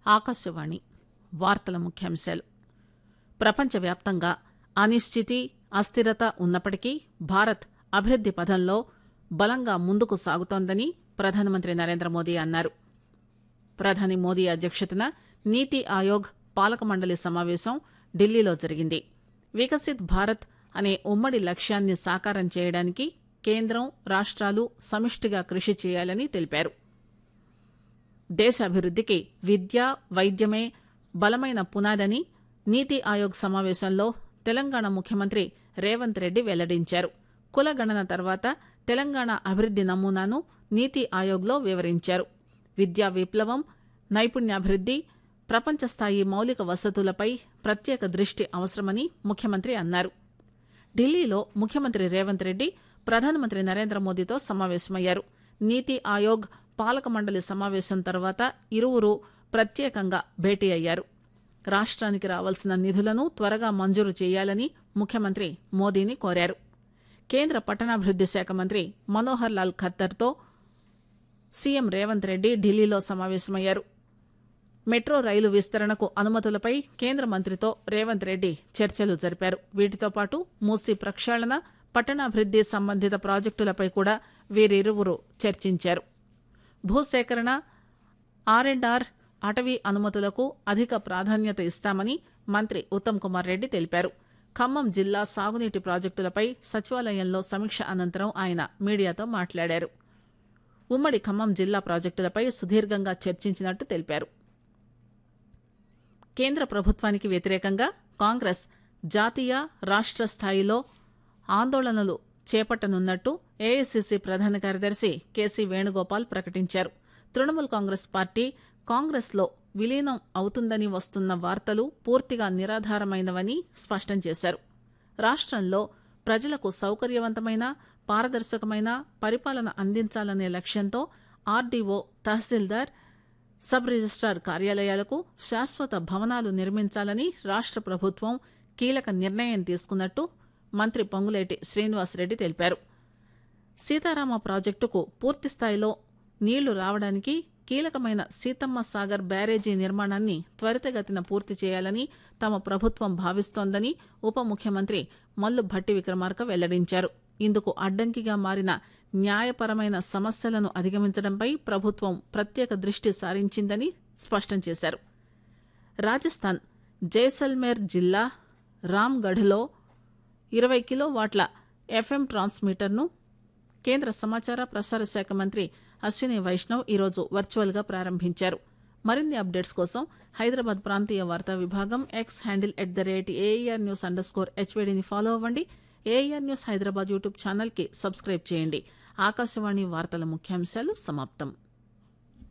ఆకాశవాణి వార్తల ముఖ్యాంశాలు ప్రపంచవ్యాప్తంగా అనిశ్చితి అస్థిరత ఉన్నప్పటికీ భారత్ అభివృద్ది పథంలో బలంగా ముందుకు సాగుతోందని ప్రధానమంత్రి నరేంద్ర మోదీ అన్నారు ప్రధాని మోదీ అధ్యక్షతన నీతి ఆయోగ్ పాలక మండలి సమావేశం ఢిల్లీలో జరిగింది వికసిత్ భారత్ అనే ఉమ్మడి లక్ష్యాన్ని సాకారం చేయడానికి కేంద్రం రాష్ట్రాలు సమిష్టిగా కృషి చేయాలని తెలిపారు దేశాభివృద్దికి విద్య వైద్యమే బలమైన పునాదని నీతి ఆయోగ్ సమావేశంలో తెలంగాణ ముఖ్యమంత్రి రేవంత్ రెడ్డి వెల్లడించారు కులగణన తర్వాత తెలంగాణ అభివృద్ది నమూనాను నీతి ఆయోగ్లో వివరించారు విద్యా విప్లవం నైపుణ్యాభివృద్ది ప్రపంచ స్థాయి మౌలిక వసతులపై ప్రత్యేక దృష్టి అవసరమని ముఖ్యమంత్రి అన్నారు ఢిల్లీలో ముఖ్యమంత్రి రేవంత్ రెడ్డి ప్రధానమంత్రి నరేంద్ర మోదీతో సమావేశమయ్యారు నీతి ఆయోగ్ పాలక మండలి సమావేశం తర్వాత ఇరువురు ప్రత్యేకంగా భేటీ అయ్యారు రాష్ట్రానికి రావాల్సిన నిధులను త్వరగా మంజూరు చేయాలని ముఖ్యమంత్రి మోదీని కోరారు కేంద్ర పట్టణాభివృద్ది శాఖ మంత్రి మనోహర్ లాల్ ఖత్తర్తో సీఎం రేవంత్ రెడ్డి ఢిల్లీలో సమావేశమయ్యారు మెట్రో రైలు విస్తరణకు అనుమతులపై కేంద్ర మంత్రితో రేవంత్ రెడ్డి చర్చలు జరిపారు వీటితో పాటు మూసీ ప్రక్షాళన పట్టణాభివృద్ది సంబంధిత ప్రాజెక్టులపై కూడా వీరిరువురు చర్చించారు భూసేకరణ ఆర్ అండ్ ఆర్ అటవీ అనుమతులకు అధిక ప్రాధాన్యత ఇస్తామని మంత్రి ఉత్తమ్ కుమార్ రెడ్డి తెలిపారు ఖమ్మం జిల్లా సాగునీటి ప్రాజెక్టులపై సచివాలయంలో సమీక్ష అనంతరం ఆయన మీడియాతో మాట్లాడారు ఉమ్మడి ఖమ్మం జిల్లా ప్రాజెక్టులపై సుదీర్ఘంగా చర్చించినట్టు తెలిపారు కేంద్ర ప్రభుత్వానికి వ్యతిరేకంగా కాంగ్రెస్ జాతీయ రాష్ట్ర స్థాయిలో ఆందోళనలు చేపట్టనున్నట్టు ఏఐసిసి ప్రధాన కార్యదర్శి కేసీ వేణుగోపాల్ ప్రకటించారు తృణమూల్ కాంగ్రెస్ పార్టీ కాంగ్రెస్లో విలీనం అవుతుందని వస్తున్న వార్తలు పూర్తిగా నిరాధారమైనవని స్పష్టం చేశారు రాష్ట్రంలో ప్రజలకు సౌకర్యవంతమైన పారదర్శకమైన పరిపాలన అందించాలనే లక్ష్యంతో ఆర్డీఓ తహసీల్దార్ సబ్ రిజిస్టార్ కార్యాలయాలకు శాశ్వత భవనాలు నిర్మించాలని రాష్ట్ర ప్రభుత్వం కీలక నిర్ణయం తీసుకున్నట్టు మంత్రి పొంగులేటి శ్రీనివాసరెడ్డి తెలిపారు సీతారామ ప్రాజెక్టుకు పూర్తిస్థాయిలో నీళ్లు రావడానికి కీలకమైన సీతమ్మ సాగర్ బ్యారేజీ నిర్మాణాన్ని త్వరితగతిన పూర్తి చేయాలని తమ ప్రభుత్వం భావిస్తోందని ఉప ముఖ్యమంత్రి మల్లు భట్టి విక్రమార్క వెల్లడించారు ఇందుకు అడ్డంకిగా మారిన న్యాయపరమైన సమస్యలను అధిగమించడంపై ప్రభుత్వం ప్రత్యేక దృష్టి సారించిందని స్పష్టం చేశారు రాజస్థాన్ జైసల్మేర్ జిల్లా రామ్గఢ్లో ఇరవై కిలోవాట్ల ఎఫ్ఎం ట్రాన్స్మిటర్ను కేంద్ర సమాచార ప్రసార శాఖ మంత్రి అశ్విని వైష్ణవ్ ఈరోజు వర్చువల్గా ప్రారంభించారు మరిన్ని అప్డేట్స్ కోసం హైదరాబాద్ ప్రాంతీయ వార్తా విభాగం X handle at the rate AIR news underscore స్కోర్ హెచ్వేడిని ఫాలో అవ్వండి ఏఈఆర్ న్యూస్ హైదరాబాద్ యూట్యూబ్ ఛానల్కి సబ్స్క్రైబ్ చేయండి ఆకాశవాణి వార్తల ముఖ్యాంశాలు సమాప్తం